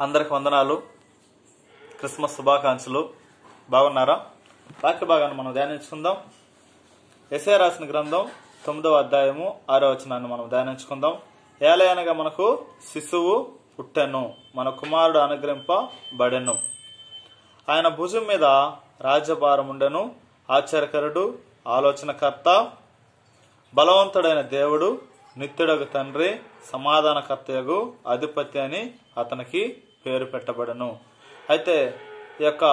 అందరికి వందనాలు క్రిస్మస్ శుభాకాంక్షలు బాగున్నారా వాక్య భాగాన్ని మనం ధ్యానించుకుందాం ఎస్ఏ రాసిన గ్రంథం తొమ్మిదవ అధ్యాయము ఆరో వచనాన్ని మనం ధ్యానించుకుందాం ఏలయనగా మనకు శిశువు పుట్టెను మన కుమారుడు అనుగ్రహింపబడెను ఆయన భుజం మీద రాజ్యభారం ఉండెను ఆశ్చర్యకరుడు ఆలోచనకర్త బలవంతుడైన దేవుడు నిత్యుడగు తండ్రి సమాధానకర్తయగు అధిపతి అని అతనికి పేరు పెట్టబడను అయితే ఈ యొక్క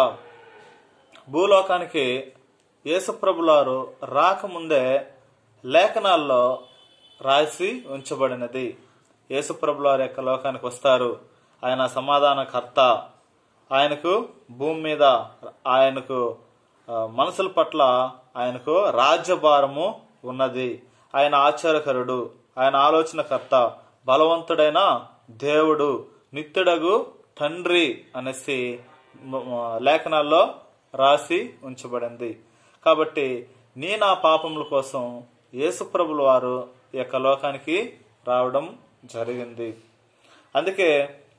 భూలోకానికి యేసుప్రభులారు రాకముందే లేఖనాల్లో రాసి ఉంచబడినది యేసుప్రభులారు యొక్క లోకానికి వస్తారు ఆయన సమాధానకర్త ఆయనకు భూమి మీద ఆయనకు ఆ, మనుషుల పట్ల ఆయనకు రాజ్యభారము ఉన్నది ఆయన ఆశ్చర్యకరుడు ఆయన ఆలోచనకర్త బలవంతుడైన దేవుడు నిత్యుడగు తండ్రి అనేసి మ- మ- లేఖనాల్లో రాసి ఉంచబడింది కాబట్టి నీ నా పాపముల కోసం యేసుప్రభుల వారు ఈ యొక్క లోకానికి రావడం జరిగింది అందుకే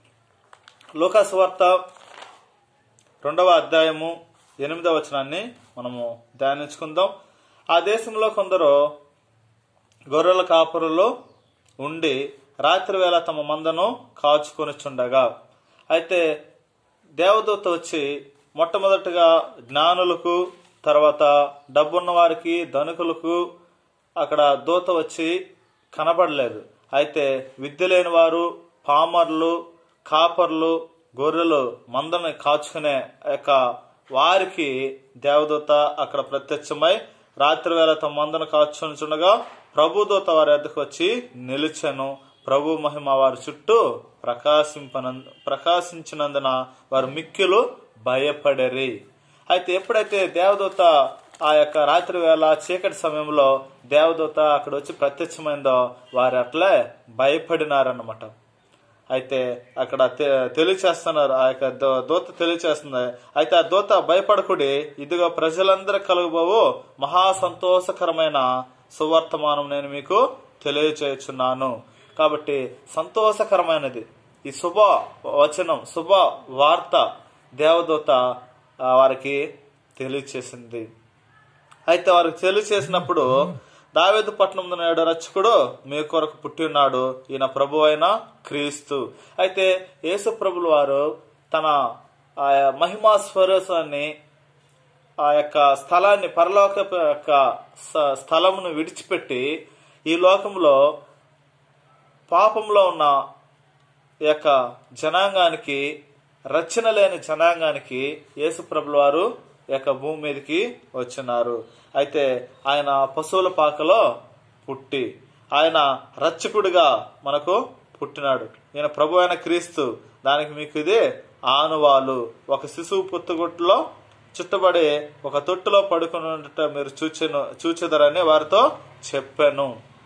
లోకాసువార్త రెండవ అధ్యాయము ఎనిమిదవ వచనాన్ని మనము ధ్యానించుకుందాం ఆ దేశంలో కొందరు గొర్రెల కాపురులు ఉండి రాత్రి వేళ తమ మందను కాచుకొనిచుండగా అయితే దేవదూత వచ్చి మొట్టమొదటిగా జ్ఞానులకు తర్వాత డబ్బున్న వారికి ధనికులకు అక్కడ దూత వచ్చి కనబడలేదు అయితే విద్య లేని వారు పామర్లు కాపర్లు గొర్రెలు మందని కాచుకునే యొక్క వారికి దేవదూత అక్కడ ప్రత్యక్షమై రాత్రి వేళ తమ మందను కాచుచుండగా ప్రభుదూత వారి ఎద్దకు వచ్చి నిలిచెను ప్రభు మహిమ వారి చుట్టూ ప్రకాశింపన ప్రకాశించినందున వారు మిక్కిలు భయపడరి అయితే ఎప్పుడైతే దేవదూత ఆ యొక్క రాత్రి వేళ చీకటి సమయంలో దేవదూత అక్కడ వచ్చి ప్రత్యక్షమైందో వారు అట్లే భయపడినారన్నమాట అయితే అక్కడ తె- తెలియచేస్తున్నారు ఆ యొక్క దో- దూత తెలియచేస్తుంది అయితే ఆ దూత భయపడకుడి ఇదిగో ప్రజలందరూ కలుగుబోవు మహా సంతోషకరమైన సువర్తమానం నేను మీకు తెలియచేయుచున్నాను కాబట్టి సంతోషకరమైనది ఈ శుభ వచనం శుభ వార్త దేవదూత ఆ, వారికి తెలియచేసింది అయితే వారికి తెలియచేసినప్పుడు దావేదు పట్నం నాడు రక్షకుడు మీ కొరకు పుట్టి ఉన్నాడు ఈయన ప్రభు అయిన క్రీస్తు అయితే యేసు ప్రభులు వారు తన ఆ మహిమా స్వరూపాన్ని ఆ యొక్క స్థలాన్ని పరలోక యొక్క స- స్థలమును విడిచిపెట్టి ఈ లోకంలో పాపంలో ఉన్న ఈ యొక్క జనాంగానికి రచన లేని జనాంగానికి యేసుప్రభుల వారు ఈ యొక్క భూమి మీదకి వచ్చినారు అయితే ఆయన పశువుల పాకలో పుట్టి ఆయన రక్షకుడిగా మనకు పుట్టినాడు ఈయన ప్రభు అయిన క్రీస్తు దానికి మీకు ఇది ఆనువాలు ఒక శిశువు పుట్టుగుట్టులో చుట్టబడి ఒక తొట్టులో పడుకుని ఉండట మీరు చూచెను చూచెదరని వారితో చెప్పాను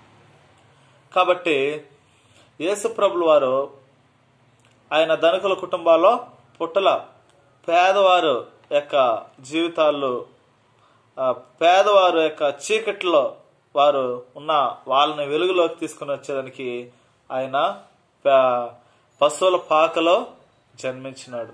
కాబట్టి యేసుప్రభులు వారు ఆయన ధనికుల కుటుంబాల్లో పుట్టల పేదవారు యొక్క జీవితాల్లో ఆ, పేదవారు యొక్క చీకట్లో వారు ఉన్న వాళ్ళని వెలుగులోకి తీసుకుని వచ్చేదానికి ఆయన ప- పశువుల పాకలో జన్మించినాడు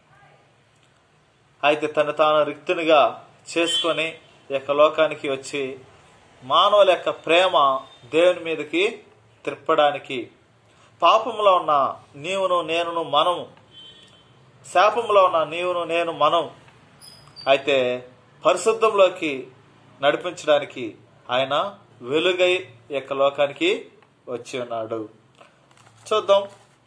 అయితే తను తాను రిక్తునిగా చేసుకొని ఈ యొక్క లోకానికి వచ్చి మానవుల యొక్క ప్రేమ దేవుని మీదకి త్రిప్పడానికి పాపంలో ఉన్న నీవును నేనును మనము శాపంలో ఉన్న నీవును నేను మనం అయితే పరిశుద్ధంలోకి నడిపించడానికి ఆయన వెలుగై ఈ యొక్క లోకానికి వచ్చి ఉన్నాడు చూద్దాం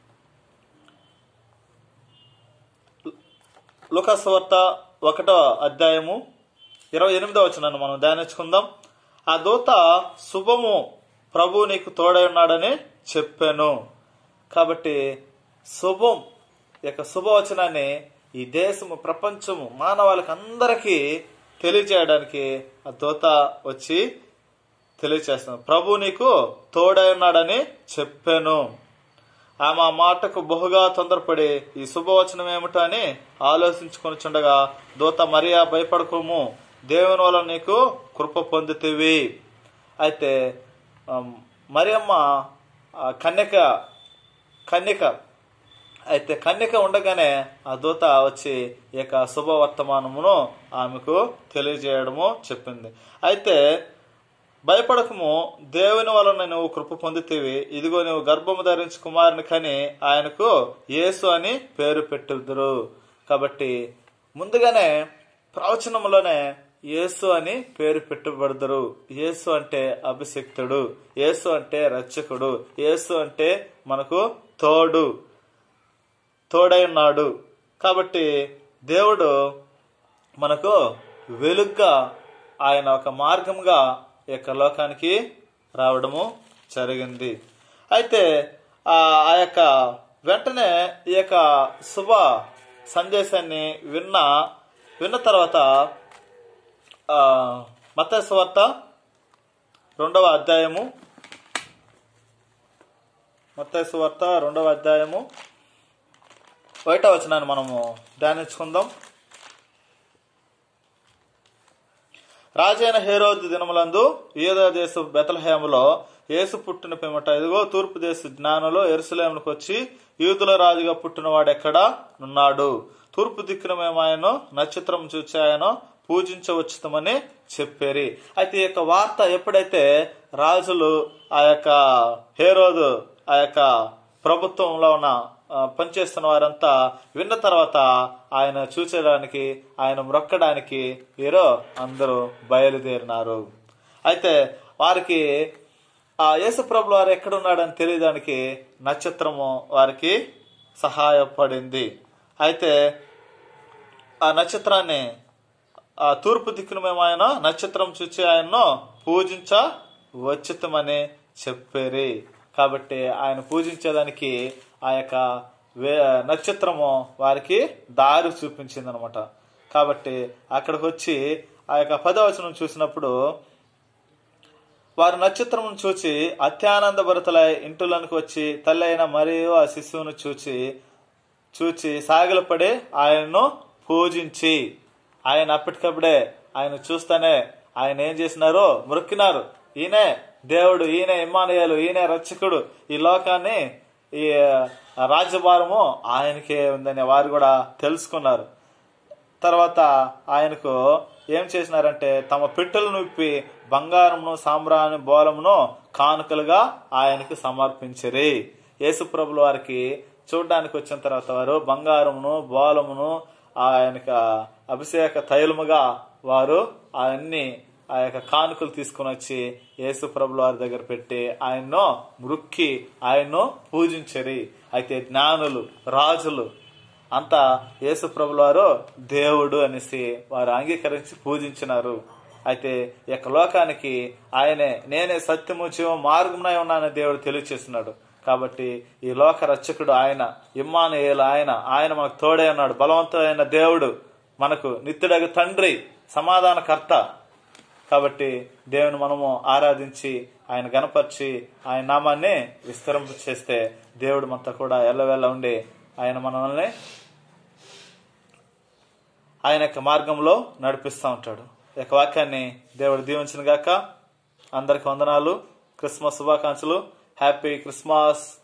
లుకస్వార్త ఒకటో అధ్యాయము ఇరవై ఎనిమిదో వచనాన్ని మనం ధ్యానించుకుందాం ఆ దూత శుభము ప్రభు నీకు తోడై ఉన్నాడని చెప్పాను కాబట్టి శుభం ఈ యొక్క శుభవచనాన్ని ఈ దేశము ప్రపంచము మానవాళికి అందరికీ తెలియజేయడానికి ఆ దూత వచ్చి తెలియచేస్తాను ప్రభు నీకు తోడై ఉన్నాడని చెప్పాను ఆమె ఆ మాటకు బహుగా తొందరపడి ఈ శుభవచనం ఏమిటో అని ఆలోచించుకొని చుండగా దూత మరియా భయపడకోము దేవుని వల్ల నీకు కృప పొందుతీవి అయితే ఆ, మరియమ్మ ఆ, కన్యక కన్యక అయితే కన్యక ఉండగానే ఆ దూత వచ్చి ఈ యొక్క శుభవర్తమానమును ఆమెకు తెలియజేయడము చెప్పింది అయితే భయపడకము దేవుని వలన నువ్వు కృప పొందుతీవి ఇదిగో నువ్వు గర్భము ధరించి కుమారుని కని ఆయనకు యేసు అని పేరు పెట్టుదురు కాబట్టి ముందుగానే ప్రవచనంలోనే యేసు అని పేరు పెట్టబడదురు యేసు అంటే అభిషిక్తుడు యేసు అంటే రక్షకుడు యేసు అంటే మనకు తోడు తోడై ఉన్నాడు కాబట్టి దేవుడు మనకు వెలుగ్గా ఆయన ఒక మార్గంగా ఈ యొక్క లోకానికి రావడము జరిగింది అయితే ఆ ఆ యొక్క వెంటనే ఈ యొక్క శుభ సందేశాన్ని విన్న విన్న తర్వాత మత సువార్త రెండవ అధ్యాయము మత సువార్త రెండవ అధ్యాయము బయట వచనాన్ని మనము ధ్యానించుకుందాం రాజైన హేరోద్ దినములందు యూదా దేశ బెతలహేములో యేసు పుట్టిన పిమ్మట ఇదిగో తూర్పు దేశ జ్ఞానంలో ఎరుసలేమునికి వచ్చి యూదుల రాజుగా పుట్టినవాడెక్కడా ఉన్నాడు తూర్పు దిక్కున మేము ఆయన నక్షత్రం చూచి ఆయన పూజించవచ్చుతామని చెప్పారు అయితే ఈ యొక్క వార్త ఎప్పుడైతే రాజులు ఆ యొక్క హేరోదు ఆ యొక్క ప్రభుత్వంలో ఉన్న ఆ, పనిచేస్తున్న వారంతా విన్న తర్వాత ఆయన చూసేయడానికి ఆయన మ్రొక్కడానికి వీరు అందరూ బయలుదేరినారు అయితే వారికి ఆ యేసుప్రభులు వారు ఎక్కడున్నాడని తెలియడానికి నక్షత్రము వారికి సహాయపడింది అయితే ఆ నక్షత్రాన్ని ఆ తూర్పు దిక్కును మేము ఆయన నక్షత్రం చూచి ఆయన్ను పూజించ వచ్చితమని చెప్పారు కాబట్టి ఆయన పూజించేదానికి ఆ యొక్క వే నక్షత్రము వారికి దారి చూపించింది అనమాట కాబట్టి అక్కడికి వచ్చి ఆ యొక్క పదవచనం చూసినప్పుడు వారు నక్షత్రమును చూచి అత్యానంద భరితలై ఇంటిలోనికి వచ్చి తల్లి అయిన మరియు ఆ శిశువును చూచి చూచి సాగిలపడి ఆయనను పూజించి ఆయన అప్పటికప్పుడే ఆయన చూస్తానే ఆయన ఏం చేసినారు మొక్కినారు ఈయనే దేవుడు ఈయన ఇమ్మానుయాలు ఈయన రక్షకుడు ఈ లోకాన్ని ఈ రాజ్యభారము ఆయనకే ఉందని వారు కూడా తెలుసుకున్నారు తర్వాత ఆయనకు ఏం చేసినారంటే తమ పెట్టెలను విప్పి బంగారమును సాంబ్రాణి బోలమును కానుకలుగా ఆయనకు సమర్పించిరి యేసుప్రభుల వారికి చూడడానికి వచ్చిన తర్వాత వారు బంగారమును బోలమును ఆయనకు అభిషేక తైలముగా వారు అవన్నీ ఆ యొక్క కానుకలు తీసుకుని వచ్చి యేసు ప్రభుల వారి దగ్గర పెట్టి ఆయన్ను మృక్కి ఆయన్ను పూజించరి అయితే జ్ఞానులు రాజులు అంతా యేసు ప్రభుల వారు దేవుడు అనేసి వారు అంగీకరించి పూజించినారు అయితే ఈ యొక్క లోకానికి ఆయనే నేనే సత్యము జీవం మార్గమునై ఉన్నానని దేవుడు తెలియచేస్తున్నాడు కాబట్టి ఈ లోక రక్షకుడు ఆయన ఇమ్మానుయేలు ఆయన ఆయన మనకు తోడే ఉన్నాడు బలవంతమైన దేవుడు మనకు నిత్యుడగు తండ్రి సమాధానకర్త కాబట్టి దేవుని మనము ఆరాధించి ఆయన గణపరిచి ఆయన నామాన్ని విస్తరింప చేస్తే దేవుడు మనతో కూడా ఎల్లవెల్ల ఉండి ఆయన మనల్ని ఆయన యొక్క మార్గంలో నడిపిస్తూ ఉంటాడు ఈ యొక్క వాక్యాన్ని దేవుడు దీవించిన గాక అందరికి వందనాలు క్రిస్మస్ శుభాకాంక్షలు హ్యాపీ క్రిస్మస్